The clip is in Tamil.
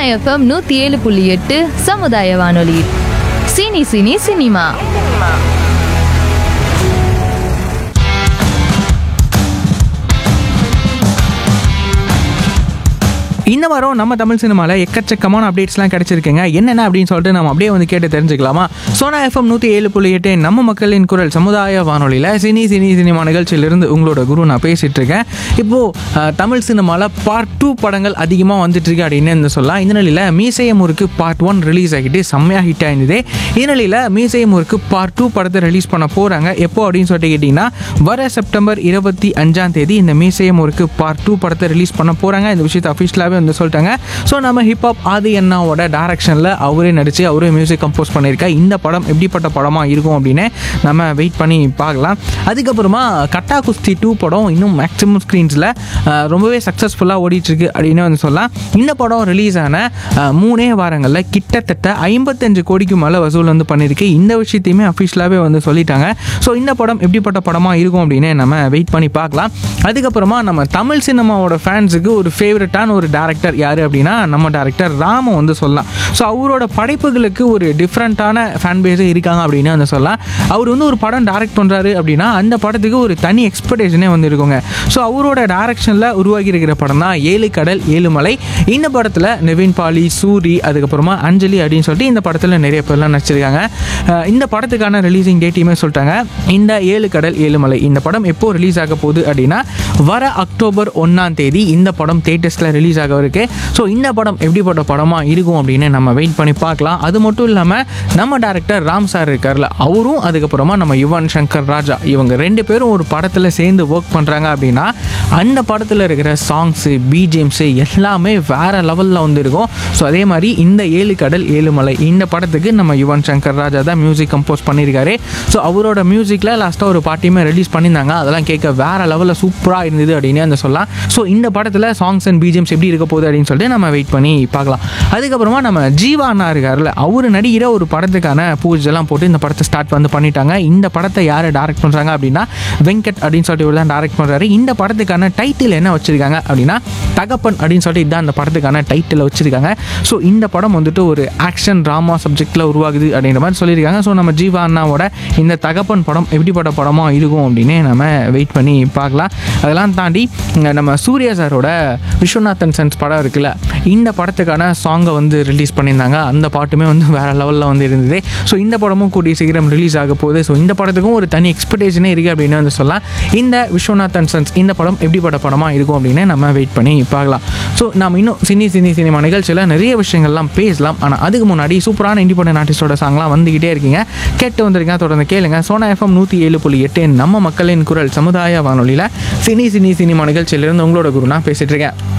எஃப்எம் நூற்றி ஏழு புள்ளி எட்டு சமுதாய வானொலி சினி சினி சினிமா இந்த வாரம் நம்ம தமிழ் சினிமாவில் எக்கச்சக்கமான அப்டேட்ஸ்லாம் கிடைச்சிருக்குங்க என்னென்ன அப்படின்னு சொல்லிட்டு நம்ம அப்படியே வந்து கேட்டு தெரிஞ்சுக்கலாமா சோனா எஃப்எம் நூற்றி ஏழு புள்ளி எட்டு நம்ம மக்களின் குரல் சமுதாய வானொலியில் சினி சினி சினிமா நிகழ்ச்சியிலிருந்து உங்களோட குரு நான் பேசிகிட்டு இருக்கேன் இப்போது தமிழ் சினிமாவில் பார்ட் டூ படங்கள் அதிகமாக வந்துட்டு இருக்கு அப்படின்னு வந்து சொல்லலாம் இந்த நிலையில் மீசைய முறுக்கு பார்ட் ஒன் ரிலீஸ் ஆகிட்டு செம்மையாக ஹிட் ஆயிருந்தது இந்த நிலையில் மீசைய முறுக்கு பார்ட் டூ படத்தை ரிலீஸ் பண்ண போகிறாங்க எப்போ அப்படின்னு சொல்லிட்டு கேட்டிங்கன்னா வர செப்டம்பர் இருபத்தி அஞ்சாம் தேதி இந்த மீசைய முறுக்கு பார்ட் டூ படத்தை ரிலீஸ் பண்ண போகிறாங்க இந்த விஷயத்தை அஃபிஷியலாகவே வந்து சொல்லிட்டாங்க ஸோ நம்ம ஹிப்ஹாப் ஆதி அண்ணாவோட டேரக்ஷனில் அவரே நடித்து அவரே மியூசிக் கம்போஸ் பண்ணியிருக்கா இந்த படம் எப்படிப்பட்ட படமாக இருக்கும் அப்படின்னு நம்ம வெயிட் பண்ணி பார்க்கலாம் அதுக்கப்புறமா கட்டா குஸ்தி டூ படம் இன்னும் மேக்ஸிமம் ஸ்க்ரீன்ஸில் ரொம்பவே சக்ஸஸ்ஃபுல்லாக ஓடிட்டுருக்கு அப்படின்னு வந்து சொல்லலாம் இந்த படம் ரிலீஸ் ஆன அஹ், மூணே வாரங்களில் கிட்டத்தட்ட ஐம்பத்தஞ்சு கோடிக்கு மேலே வசூல் வந்து பண்ணியிருக்கு இந்த விஷயத்தையுமே அஃபிஷியலாகவே வந்து சொல்லிட்டாங்க ஸோ இந்த படம் எப்படிப்பட்ட படமாக இருக்கும் அப்படின்னு நம்ம வெயிட் பண்ணி பார்க்கலாம் அதுக்கப்புறமா நம்ம தமிழ் சினிமாவோட ஃபேன்ஸுக்கு ஒரு ஃபேவரட்டான ஒரு டேரக்டர் யார் அப்படின்னா நம்ம டேரக்டர் ராம வந்து சொல்லலாம் ஸோ அவரோட படைப்புகளுக்கு ஒரு டிஃப்ரெண்ட்டான ஃபேன் பேஸே இருக்காங்க அப்படின்னு வந்து சொல்லலாம் அவர் வந்து ஒரு படம் டைரக்ட் பண்ணுறாரு அப்படின்னா அந்த படத்துக்கு ஒரு தனி எக்ஸ்பெக்டேஷனே வந்து இருக்குங்க ஸோ அவரோட டைரக்ஷனில் உருவாகி இருக்கிற படம் தான் ஏழு கடல் ஏழு மலை இந்த படத்தில் நிவின் பாலி சூரி அதுக்கப்புறமா அஞ்சலி அப்படின்னு சொல்லிட்டு இந்த படத்தில் நிறைய பேர்லாம் நடிச்சிருக்காங்க அஹ் இந்த படத்துக்கான ரிலீசிங் டேட்டையுமே சொல்லிட்டாங்க இந்த ஏழு கடல் ஏழு மலை இந்த படம் எப்போ ரிலீஸ் ஆக போகுது அப்படின்னா வர அக்டோபர் ஒன்றாம் தேதி இந்த படம் தேட்டர்ஸில் ரிலீஸ் ஆக இருக்கு ஸோ இந்த படம் எப்படிப்பட்ட படமாக இருக்கும் அப்படின்னு நம்ம வெயிட் பண்ணி பார்க்கலாம் அது மட்டும் இல்லாமல் நம்ம டேரக்டர் ராம் சார் இருக்கார்ல அவரும் அதுக்கப்புறமா நம்ம யுவன் சங்கர் ராஜா இவங்க ரெண்டு பேரும் ஒரு படத்தில் சேர்ந்து ஒர்க் பண்ணுறாங்க அப்படின்னா அந்த படத்தில் இருக்கிற சாங்ஸு பிஜிஎம்ஸு எல்லாமே வேற லெவலில் வந்து இருக்கும் ஸோ அதே மாதிரி இந்த ஏழு கடல் ஏழு மலை இந்த படத்துக்கு நம்ம யுவன் சங்கர் ராஜா தான் மியூசிக் கம்போஸ் பண்ணியிருக்காரு ஸோ அவரோட மியூசிக்கில் லாஸ்ட்டாக ஒரு பாட்டியுமே ரிலீஸ் பண்ணியிருந்தாங்க அதெல்லாம் கேட்க வேற லெவலில் சூப்பராக இருந்தது அப்படின்னு அந்த சொல்லலாம் ஸோ இந்த படத்தில் சாங்ஸ் அண்ட் பிஜிஎம்ஸ் எப்படி இருக்க போகுது அப்படின்னு சொல்லிட்டு நம்ம வெயிட் பண்ணி பார்க்கலாம் அதுக்கப்புறமா நம்ம ஜீவா அண்ணா இருக்காருல்ல அவர் நடிகிற ஒரு படத்துக்கான பூஜைலாம் போட்டு இந்த படத்தை ஸ்டார்ட் வந்து பண்ணிட்டாங்க இந்த படத்தை யார் டைரக்ட் பண்ணுறாங்க அப்படின்னா வெங்கட் அப்படின்னு சொல்லிட்டு இவர் தான் டைரக்ட் பண்ணுறாரு இந்த படத்துக்கான டைட்டில் என்ன வச்சிருக்காங்க அப்படின்னா தகப்பன் அப்படின்னு சொல்லிட்டு இதுதான் இந்த படத்துக்கான டைட்டில் வச்சிருக்காங்க ஸோ இந்த படம் வந்துட்டு ஒரு ஆக்ஷன் ட்ராமா சப்ஜெக்டில் உருவாகுது அப்படின்ற மாதிரி சொல்லியிருக்காங்க ஸோ நம்ம ஜீவா அண்ணாவோட இந்த தகப்பன் படம் எப்படிப்பட்ட படமாக இருக்கும் அப்படின்னு நம்ம வெயிட் பண்ணி பார்க்கலாம் அதெல்லாம் தாண்டி இங்க நம்ம சூர்யா சாரோட விஸ்வநாதன் சென்ஸ் படம் இருக்குல்ல இந்த படத்துக்கான சாங்கை வந்து ரிலீஸ் பண்ணியிருந்தாங்க அந்த பாட்டுமே வந்து வேற லெவலில் வந்து இருந்தது ஸோ இந்த படமும் கூடிய சீக்கிரம் ரிலீஸ் ஆக போகுது ஸோ இந்த படத்துக்கும் ஒரு தனி எக்ஸ்பெக்டேஷனே இருக்குது அப்படின்னு வந்து சொல்லலாம் இந்த விஸ்வநாதன் சன்ஸ் இந்த படம் எப்படிப்பட்ட படமாக இருக்கும் அப்படின்னு நம்ம வெயிட் பண்ணி பார்க்கலாம் ஸோ நம்ம இன்னும் சினி சினி சினிமா நிகழ்ச்சியில் நிறைய விஷயங்கள்லாம் பேசலாம் ஆனால் அதுக்கு முன்னாடி சூப்பரான இண்டிபெண்டன்ட் ஆர்டிஸ்டோட சாங்லாம் வந்துக்கிட்டே இருக்கீங்க கேட்டு வந்திருக்கீங்க தொடர்ந்து கேளுங்க சோனா எஃப்எம் நூற்றி ஏழு புள்ளி எட்டு நம்ம மக்களின் குரல் சமுதாய வானொலியில் சினி சினி சினிமா நிகழ்ச்சியிலிருந்து உங்களோட குரு நான் பேசிட்டு இருக்கேன்